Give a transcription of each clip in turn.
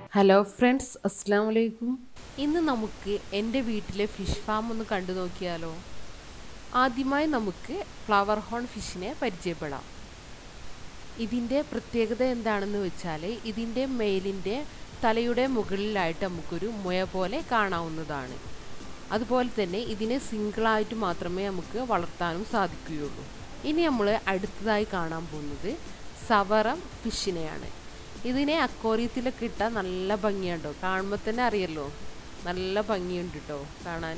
hello friends അസ്സാം വലൈക്കും ഇന്ന് നമുക്ക് എൻ്റെ വീട്ടിലെ ഫിഷ് ഫാം ഒന്ന് കണ്ടു നോക്കിയാലോ ആദ്യമായി നമുക്ക് ഫ്ലവർ ഹോൺ ഫിഷിനെ പരിചയപ്പെടാം ഇതിൻ്റെ പ്രത്യേകത എന്താണെന്ന് വെച്ചാൽ ഇതിൻ്റെ മെയിലിൻ്റെ തലയുടെ മുകളിലായിട്ട് നമുക്കൊരു മുയ പോലെ കാണാവുന്നതാണ് അതുപോലെ തന്നെ ഇതിനെ സിംഗിളായിട്ട് മാത്രമേ നമുക്ക് വളർത്താനും സാധിക്കുകയുള്ളൂ ഇനി നമ്മൾ അടുത്തതായി കാണാൻ പോകുന്നത് സവറം ഫിഷിനെയാണ് ഇതിനെ അക്വാറിയത്തിലൊക്കെ ഇട്ടാൽ നല്ല ഭംഗിയുണ്ടോ കാണുമ്പോൾ തന്നെ അറിയല്ലോ നല്ല ഭംഗിയുണ്ട് കേട്ടോ കാണാൻ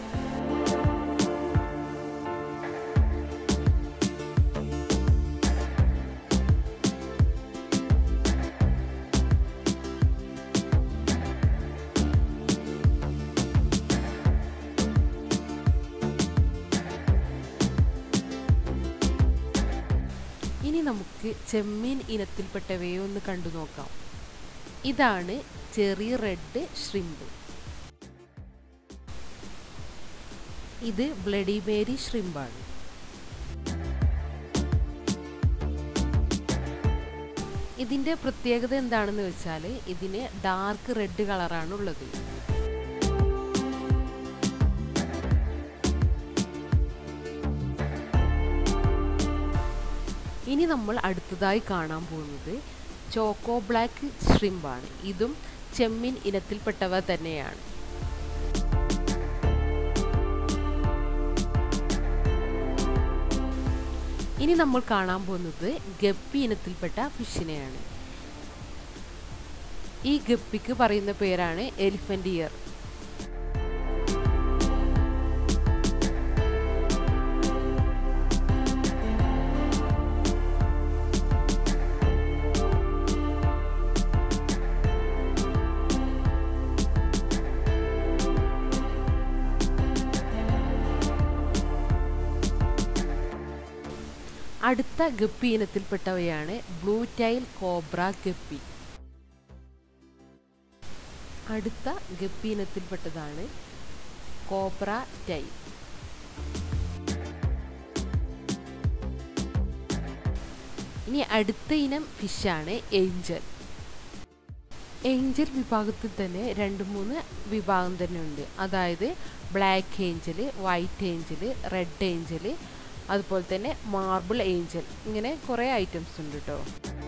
ഇനി നമുക്ക് ചെമ്മീൻ ഇനത്തിൽപ്പെട്ടവയെ ഒന്ന് കണ്ടു നോക്കാം ഇതാണ് ചെറിയ റെഡ് ഷ്രിമ്പ് ഇത് ബ്ലഡി മേരി ഷ്രിമ്പാണ് ഇതിൻ്റെ പ്രത്യേകത എന്താണെന്ന് വെച്ചാൽ ഇതിന് ഡാർക്ക് റെഡ് കളറാണ് ഉള്ളത് ഇനി നമ്മൾ അടുത്തതായി കാണാൻ പോകുന്നത് ചോക്കോ ബ്ലാക്ക് ഷ്രിമ്പാണ് ഇതും ചെമ്മീൻ ഇനത്തിൽപ്പെട്ടവ തന്നെയാണ് ഇനി നമ്മൾ കാണാൻ പോകുന്നത് ഗപ്പി ഇനത്തിൽപ്പെട്ട ഫിഷിനെയാണ് ഈ ഗപ്പിക്ക് പറയുന്ന പേരാണ് എലിഫന്റ് ഇയർ അടുത്ത ഗപ്പി ഇനത്തിൽപ്പെട്ടവയാണ് ബ്ലൂ ടൈൽ കോബ്ര ഗപ്പി അടുത്ത ഗപ്പി ഇനത്തിൽപ്പെട്ടതാണ് കോബ്ര ടൈൽ ഇനി അടുത്ത ഇനം ഫിഷാണ് ഏഞ്ചൽ ഏഞ്ചൽ വിഭാഗത്തിൽ തന്നെ രണ്ട് മൂന്ന് വിഭാഗം തന്നെ ഉണ്ട് അതായത് black angel white angel red angel അതുപോലെ തന്നെ മാർബിൾ ഏഞ്ചൽ ഇങ്ങനെ കുറേ ഐറ്റംസ് ഉണ്ട് കേട്ടോ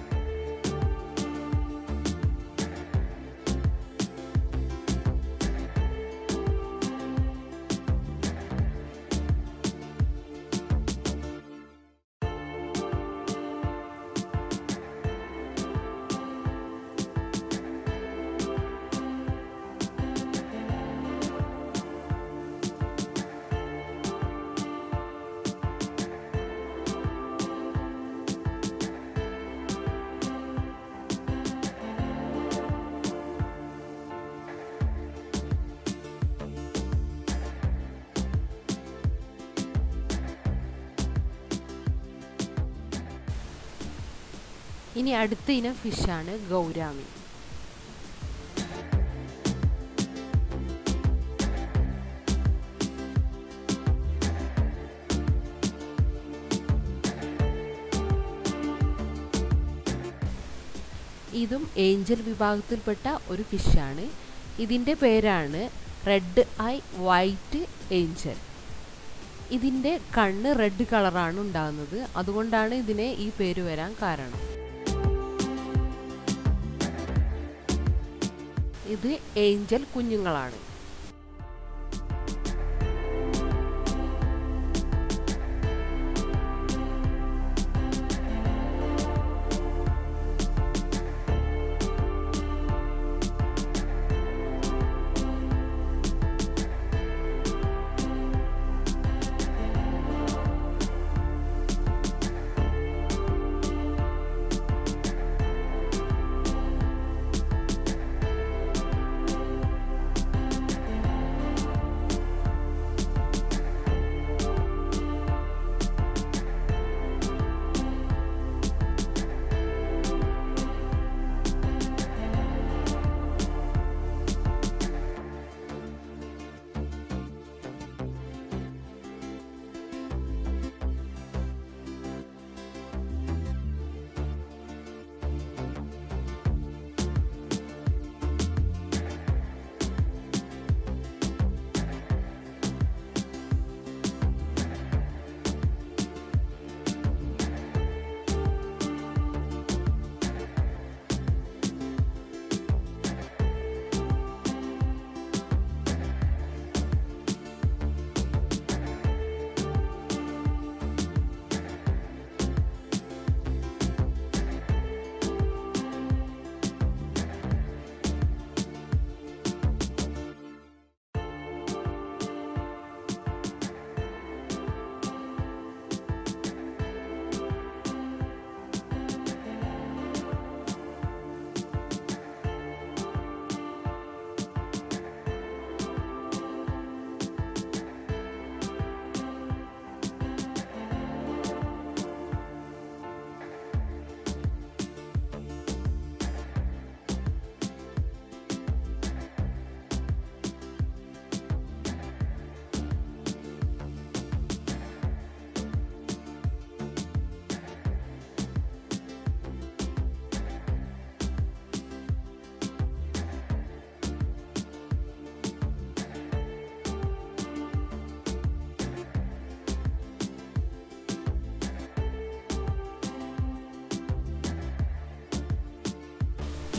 ഇനി അടുത്ത ഇനം ഫിഷാണ് ഗൗരാമി ഇതും ഏഞ്ചൽ വിഭാഗത്തിൽപ്പെട്ട ഒരു ഫിഷാണ് ഇതിൻ്റെ പേരാണ് റെഡ് ഐ വൈറ്റ് ഏഞ്ചൽ ഇതിൻ്റെ കണ്ണ് റെഡ് കളറാണ് ഉണ്ടാകുന്നത് അതുകൊണ്ടാണ് ഇതിനെ ഈ പേര് വരാൻ കാരണം ഇത് ഏഞ്ചൽ കുഞ്ഞുങ്ങളാണ്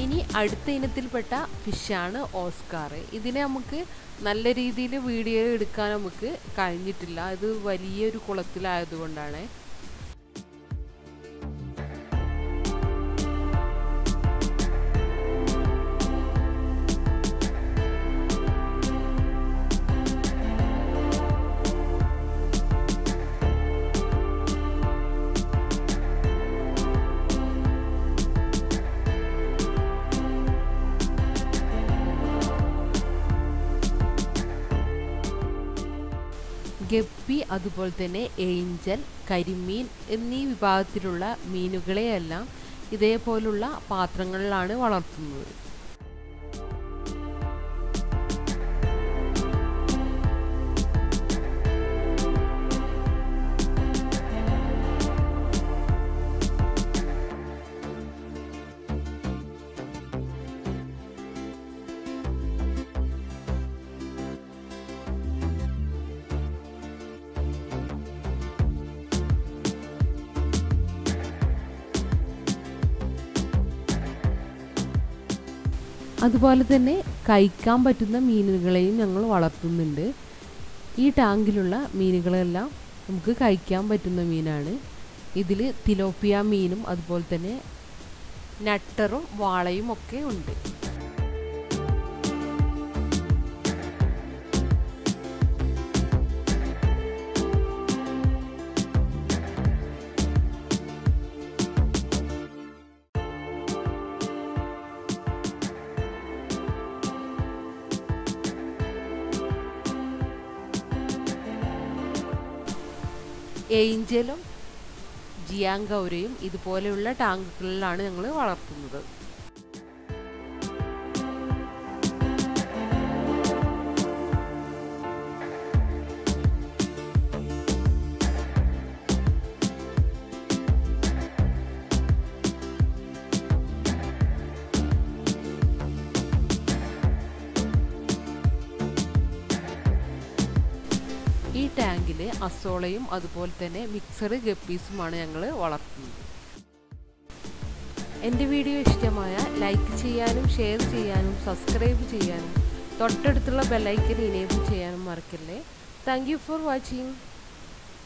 ഇനി അടുത്ത ഇനത്തിൽപ്പെട്ട ഫിഷാണ് ഓസ്കാർ ഇതിനെ നമുക്ക് നല്ല രീതിയിൽ വീഡിയോ എടുക്കാൻ നമുക്ക് കഴിഞ്ഞിട്ടില്ല ഇത് വലിയൊരു കുളത്തിലായതുകൊണ്ടാണ് ഗപ്പി അതുപോലെ തന്നെ ഏഞ്ചൽ കരിമീൻ എന്നീ വിഭാഗത്തിലുള്ള മീനുകളെയെല്ലാം ഇതേപോലുള്ള പാത്രങ്ങളിലാണ് വളർത്തുന്നത് അതുപോലെ തന്നെ കഴിക്കാൻ പറ്റുന്ന മീനുകളെയും ഞങ്ങൾ വളർത്തുന്നുണ്ട് ഈ ടാങ്കിലുള്ള മീനുകളെല്ലാം നമുക്ക് കഴിക്കാൻ പറ്റുന്ന മീനാണ് ഇതിൽ തിലോപ്പിയ മീനും അതുപോലെ തന്നെ നട്ടറും വാളയും ഒക്കെ ഉണ്ട് ഏഞ്ചലും ജിയാങ്കൗരയും ഇതുപോലെയുള്ള ടാങ്കുകളിലാണ് ഞങ്ങൾ വളർത്തുന്നത് ഈ ടാങ്കിൽ അസോളയും അതുപോലെ തന്നെ മിക്സഡ് ഗപ്പീസുമാണ് ഞങ്ങൾ വളർത്തുന്നത് എൻ്റെ വീഡിയോ ഇഷ്ടമായ ലൈക്ക് ചെയ്യാനും ഷെയർ ചെയ്യാനും സബ്സ്ക്രൈബ് ചെയ്യാനും തൊട്ടടുത്തുള്ള ബെല്ലൈക്കൻ ഇനേബിൾ ചെയ്യാനും മറക്കല്ലേ താങ്ക് യു ഫോർ വാച്ചിങ്